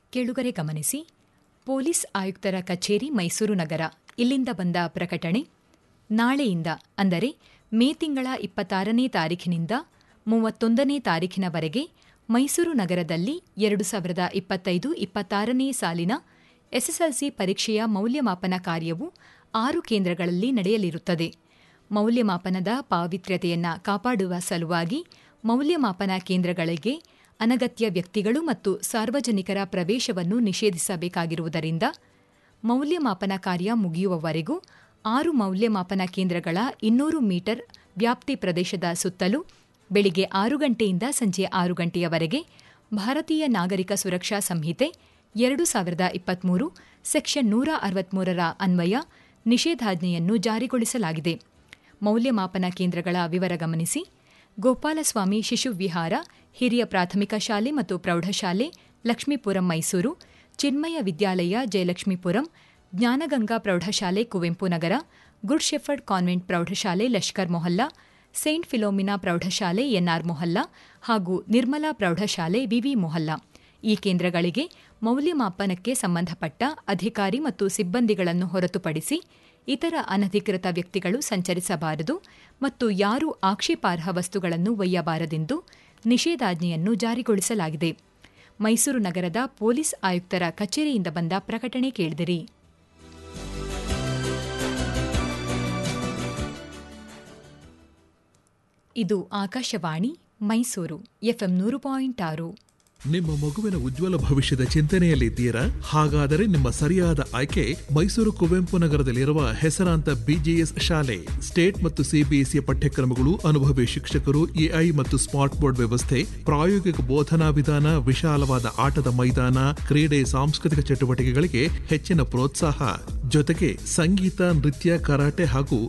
ಕೇಳುಗರೆ ಗಮನಿಸಿ ಪೊಲೀಸ್ ಆಯುಕ್ತರ ಕಚೇರಿ ಮೈಸೂರು ನಗರ ಇಲ್ಲಿಂದ ಬಂದ ಪ್ರಕಟಣೆ ನಾಳೆಯಿಂದ ಅಂದರೆ ಮೇ ತಿಂಗಳ ಇಪ್ಪತ್ತಾರನೇ ತಾರೀಖಿನಿಂದ ಮೂವತ್ತೊಂದನೇ ತಾರೀಖಿನವರೆಗೆ ಮೈಸೂರು ನಗರದಲ್ಲಿ ಎರಡು ಸಾವಿರದ ಇಪ್ಪತ್ತೈದು ಇಪ್ಪತ್ತಾರನೇ ಸಾಲಿನ ಎಸ್ಎಸ್ಎಲ್ಸಿ ಪರೀಕ್ಷೆಯ ಮೌಲ್ಯಮಾಪನ ಕಾರ್ಯವು ಆರು ಕೇಂದ್ರಗಳಲ್ಲಿ ನಡೆಯಲಿರುತ್ತದೆ ಮೌಲ್ಯಮಾಪನದ ಪಾವಿತ್ರ್ಯತೆಯನ್ನು ಕಾಪಾಡುವ ಸಲುವಾಗಿ ಮೌಲ್ಯಮಾಪನ ಕೇಂದ್ರಗಳಿಗೆ ಅನಗತ್ಯ ವ್ಯಕ್ತಿಗಳು ಮತ್ತು ಸಾರ್ವಜನಿಕರ ಪ್ರವೇಶವನ್ನು ನಿಷೇಧಿಸಬೇಕಾಗಿರುವುದರಿಂದ ಮೌಲ್ಯಮಾಪನ ಕಾರ್ಯ ಮುಗಿಯುವವರೆಗೂ ಆರು ಮೌಲ್ಯಮಾಪನ ಕೇಂದ್ರಗಳ ಇನ್ನೂರು ಮೀಟರ್ ವ್ಯಾಪ್ತಿ ಪ್ರದೇಶದ ಸುತ್ತಲೂ ಬೆಳಿಗ್ಗೆ ಆರು ಗಂಟೆಯಿಂದ ಸಂಜೆ ಆರು ಗಂಟೆಯವರೆಗೆ ಭಾರತೀಯ ನಾಗರಿಕ ಸುರಕ್ಷಾ ಸಂಹಿತೆ ಎರಡು ಸಾವಿರದ ಇಪ್ಪತ್ಮೂರು ಸೆಕ್ಷನ್ ನೂರ ಅರವತ್ಮೂರರ ಅನ್ವಯ ನಿಷೇಧಾಜ್ಞೆಯನ್ನು ಜಾರಿಗೊಳಿಸಲಾಗಿದೆ ಮೌಲ್ಯಮಾಪನ ಕೇಂದ್ರಗಳ ವಿವರ ಗಮನಿಸಿ ಗೋಪಾಲಸ್ವಾಮಿ ಶಿಶು ವಿಹಾರ ಹಿರಿಯ ಪ್ರಾಥಮಿಕ ಶಾಲೆ ಮತ್ತು ಪ್ರೌಢಶಾಲೆ ಲಕ್ಷ್ಮೀಪುರಂ ಮೈಸೂರು ಚಿನ್ಮಯ ವಿದ್ಯಾಲಯ ಜಯಲಕ್ಷ್ಮೀಪುರಂ ಜ್ಞಾನಗಂಗಾ ಪ್ರೌಢಶಾಲೆ Kuvempu Nagar good shepherd convent ಪ್ರೌಢಶಾಲೆ ಲಷ್ಕರ್ ಮೊಹಲ್ಲಾ ಸೇಂಟ್ ಫಿಲೋಮಿನಾ ಪ್ರೌಢಶಾಲೆ ಎನ್ಆರ್ ಮೊಹಲ್ಲಾ ಹಾಗೂ ನಿರ್ಮಲಾ ಪ್ರೌಢಶಾಲೆ ವಿವಿ ಮೊಹಲ್ಲಾ ಈ ಕೇಂದ್ರಗಳಿಗೆ ಮೌಲ್ಯಮಾಪನಕ್ಕೆ ಸಂಬಂಧಪಟ್ಟ ಅಧಿಕಾರಿ ಮತ್ತು ಸಿಬ್ಬಂದಿಗಳನ್ನು ಹೊರತುಪಡಿಸಿ ಇತರ ಅನಧಿಕೃತ ವ್ಯಕ್ತಿಗಳು ಸಂಚರಿಸಬಾರದು ಮತ್ತು ಯಾರೂ ಆಕ್ಷೇಪಾರ್ಹ ವಸ್ತುಗಳನ್ನು ಒಯ್ಯಬಾರದೆಂದು ನಿಷೇಧಾಜ್ಞೆಯನ್ನು ಜಾರಿಗೊಳಿಸಲಾಗಿದೆ ಮೈಸೂರು ನಗರದ ಪೊಲೀಸ್ ಆಯುಕ್ತರ ಕಚೇರಿಯಿಂದ ಬಂದ ಪ್ರಕಟಣೆ ಕೇಳಿದಿರಿ ಇದು ಆಕಾಶವಾಣಿ ಮೈಸೂರು ಎಫ್ಎಂ ನೂರು ಪಾಯಿಂಟ್ ಆರು ನಿಮ್ಮ ಮಗುವಿನ ಉಜ್ವಲ ಭವಿಷ್ಯದ ಚಿಂತನೆಯಲ್ಲಿದ್ದೀರಾ ಹಾಗಾದರೆ ನಿಮ್ಮ ಸರಿಯಾದ ಆಯ್ಕೆ ಮೈಸೂರು ಕುವೆಂಪು ನಗರದಲ್ಲಿರುವ ಹೆಸರಾಂತ ಬಿಜಿಎಸ್ ಶಾಲೆ ಸ್ಟೇಟ್ ಮತ್ತು ಸಿಬಿಎಸ್ಇ ಪಠ್ಯಕ್ರಮಗಳು ಅನುಭವಿ ಶಿಕ್ಷಕರು ಎಐ ಮತ್ತು ಸ್ಮಾರ್ಟ್ ಬೋರ್ಡ್ ವ್ಯವಸ್ಥೆ ಪ್ರಾಯೋಗಿಕ ಬೋಧನಾ ವಿಧಾನ ವಿಶಾಲವಾದ ಆಟದ ಮೈದಾನ ಕ್ರೀಡೆ ಸಾಂಸ್ಕೃತಿಕ ಚಟುವಟಿಕೆಗಳಿಗೆ ಹೆಚ್ಚಿನ ಪ್ರೋತ್ಸಾಹ ಜೊತೆಗೆ ಸಂಗೀತ ನೃತ್ಯ ಕರಾಟೆ ಹಾಗೂ